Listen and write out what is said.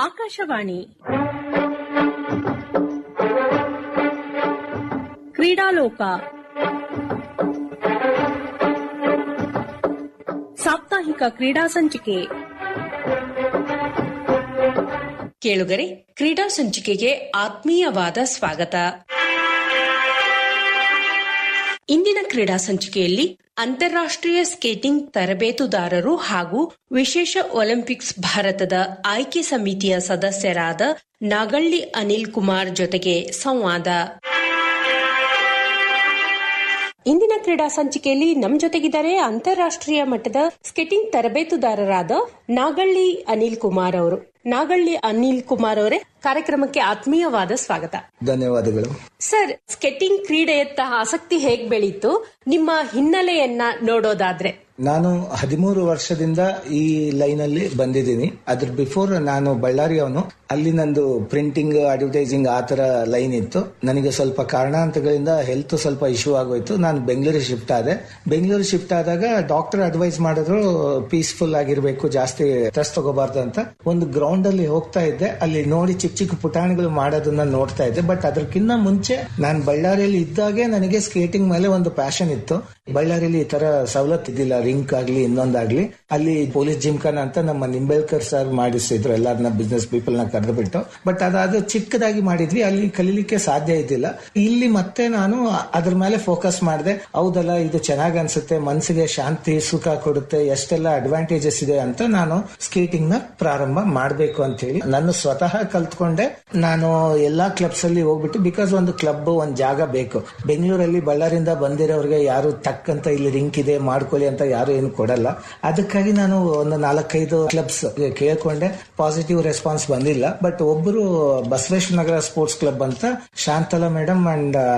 ಆಕಾಶವಾಣಿ ಕ್ರೀಡಾಲೋಕ ಸಾಪ್ತಾಹಿಕ ಕ್ರೀಡಾ ಸಂಚಿಕೆ ಕೇಳುಗರೆ ಕ್ರೀಡಾ ಸಂಚಿಕೆಗೆ ಆತ್ಮೀಯವಾದ ಸ್ವಾಗತ ಇಂದಿನ ಕ್ರೀಡಾ ಸಂಚಿಕೆಯಲ್ಲಿ ಅಂತಾರಾಷ್ಟ್ರೀಯ ಸ್ಕೇಟಿಂಗ್ ತರಬೇತುದಾರರು ಹಾಗೂ ವಿಶೇಷ ಒಲಿಂಪಿಕ್ಸ್ ಭಾರತದ ಆಯ್ಕೆ ಸಮಿತಿಯ ಸದಸ್ಯರಾದ ನಾಗಳ್ಳಿ ಅನಿಲ್ ಕುಮಾರ್ ಜೊತೆಗೆ ಸಂವಾದ ಇಂದಿನ ಕ್ರೀಡಾ ಸಂಚಿಕೆಯಲ್ಲಿ ನಮ್ ಜೊತೆಗಿದ್ದಾರೆ ಅಂತಾರಾಷ್ಟ್ರೀಯ ಮಟ್ಟದ ಸ್ಕೇಟಿಂಗ್ ತರಬೇತುದಾರರಾದ ನಾಗಳ್ಳಿ ಅನಿಲ್ ಕುಮಾರ್ ಅವರು ನಾಗಳ್ಳಿ ಅನಿಲ್ ಕುಮಾರ್ ಅವರೇ ಕಾರ್ಯಕ್ರಮಕ್ಕೆ ಆತ್ಮೀಯವಾದ ಸ್ವಾಗತ ಧನ್ಯವಾದಗಳು ಸರ್ ಸ್ಕೇಟಿಂಗ್ ಕ್ರೀಡೆಯತ್ತ ಆಸಕ್ತಿ ಹೇಗ್ ಬೆಳೀತು ನಿಮ್ಮ ಹಿನ್ನೆಲೆಯನ್ನ ನೋಡೋದಾದ್ರೆ ನಾನು ಹದಿಮೂರು ವರ್ಷದಿಂದ ಈ ಲೈನ್ ಅಲ್ಲಿ ಬಂದಿದ್ದೀನಿ ಅದ್ರ ಬಿಫೋರ್ ನಾನು ಬಳ್ಳಾರಿಯವನು ಅಲ್ಲಿ ನಂದು ಪ್ರಿಂಟಿಂಗ್ ಅಡ್ವರ್ಟೈಸಿಂಗ್ ಆ ತರ ಲೈನ್ ಇತ್ತು ನನಗೆ ಸ್ವಲ್ಪ ಕಾರಣಾಂತರಗಳಿಂದ ಹೆಲ್ತ್ ಸ್ವಲ್ಪ ಇಶ್ಯೂ ಆಗೋಯ್ತು ನಾನು ಬೆಂಗಳೂರಿಗೆ ಶಿಫ್ಟ್ ಆದೆ ಬೆಂಗಳೂರು ಶಿಫ್ಟ್ ಆದಾಗ ಡಾಕ್ಟರ್ ಅಡ್ವೈಸ್ ಮಾಡಿದ್ರು ಪೀಸ್ಫುಲ್ ಆಗಿರ್ಬೇಕು ಜಾಸ್ತಿ ಸ್ಟ್ರೆಸ್ ತಗೋಬಾರ್ದು ಅಂತ ಒಂದು ಗ್ರೌಂಡ್ ಅಲ್ಲಿ ಹೋಗ್ತಾ ಇದ್ದೆ ಅಲ್ಲಿ ನೋಡಿ ಚಿಕ್ಕ ಚಿಕ್ಕ ಪುಟಾಣಿಗಳು ಮಾಡೋದನ್ನ ನೋಡ್ತಾ ಇದ್ದೆ ಬಟ್ ಅದಕ್ಕಿಂತ ಮುಂಚೆ ನಾನು ಬಳ್ಳಾರಿಯಲ್ಲಿ ಇದ್ದಾಗೆ ನನಗೆ ಸ್ಕೇಟಿಂಗ್ ಮೇಲೆ ಒಂದು ಪ್ಯಾಷನ್ ಇತ್ತು ಬಳ್ಳಾರಿಯಲ್ಲಿ ಈ ತರ ಸವಲತ್ತು ಇದ್ದಿಲ್ಲ ರಿಂಕ್ ಆಗ್ಲಿ ಇನ್ನೊಂದಾಗ್ಲಿ ಅಲ್ಲಿ ಪೊಲೀಸ್ ಜಿಮ್ಖಾನ ಅಂತ ನಮ್ಮ ನಿಂಬೇಳ್ಕರ್ ಸರ್ ಮಾಡಿಸಿದ್ರು ಎಲ್ಲರನ್ನ ಬಿಸ್ನೆಸ್ ಪೀಪಲ್ ನ ಕರೆದು ಬಿಟ್ಟು ಬಟ್ ಅದಾದ ಚಿಕ್ಕದಾಗಿ ಮಾಡಿದ್ವಿ ಅಲ್ಲಿ ಕಲೀಲಿಕ್ಕೆ ಸಾಧ್ಯ ಇದ್ದಿಲ್ಲ ಇಲ್ಲಿ ಮತ್ತೆ ನಾನು ಅದ್ರ ಮೇಲೆ ಫೋಕಸ್ ಮಾಡಿದೆ ಹೌದಲ್ಲ ಇದು ಚೆನ್ನಾಗ್ ಅನ್ಸುತ್ತೆ ಮನಸ್ಸಿಗೆ ಶಾಂತಿ ಸುಖ ಕೊಡುತ್ತೆ ಎಷ್ಟೆಲ್ಲ ಅಡ್ವಾಂಟೇಜಸ್ ಇದೆ ಅಂತ ನಾನು ಸ್ಕೇಟಿಂಗ್ ನ ಪ್ರಾರಂಭ ಮಾಡಬೇಕು ಅಂತ ಹೇಳಿ ನಾನು ಸ್ವತಃ ಕಲ್ತ್ಕೊಂಡೆ ನಾನು ಎಲ್ಲಾ ಕ್ಲಬ್ಸ್ ಅಲ್ಲಿ ಹೋಗ್ಬಿಟ್ಟು ಬಿಕಾಸ್ ಒಂದು ಕ್ಲಬ್ ಒಂದು ಜಾಗ ಬೇಕು ಬೆಂಗಳೂರಲ್ಲಿ ಬಳ್ಳಾರಿಂದ ಬಂದಿರೋರಿಗೆ ಯಾರು ಟಕ್ ಅಂತ ಇಲ್ಲಿ ರಿಂಕ್ ಇದೆ ಮಾಡ್ಕೊಳ್ಳಿ ಅಂತ ಯಾರು ಏನು ಕೊಡಲ್ಲ ಅದಕ್ಕಾಗಿ ನಾನು ಒಂದು ನಾಲ್ಕೈದು ಕ್ಲಬ್ಸ್ ಕೇಳ್ಕೊಂಡೆ ಪಾಸಿಟಿವ್ ರೆಸ್ಪಾನ್ಸ್ ಬಂದಿಲ್ಲ ಬಟ್ ಒಬ್ಬರು ಬಸವೇಶ್ವರ ನಗರ ಸ್ಪೋರ್ಟ್ಸ್ ಕ್ಲಬ್ ಅಂತ ಶಾಂತಲಾ ಮೇಡಮ್ ಅಂಡ್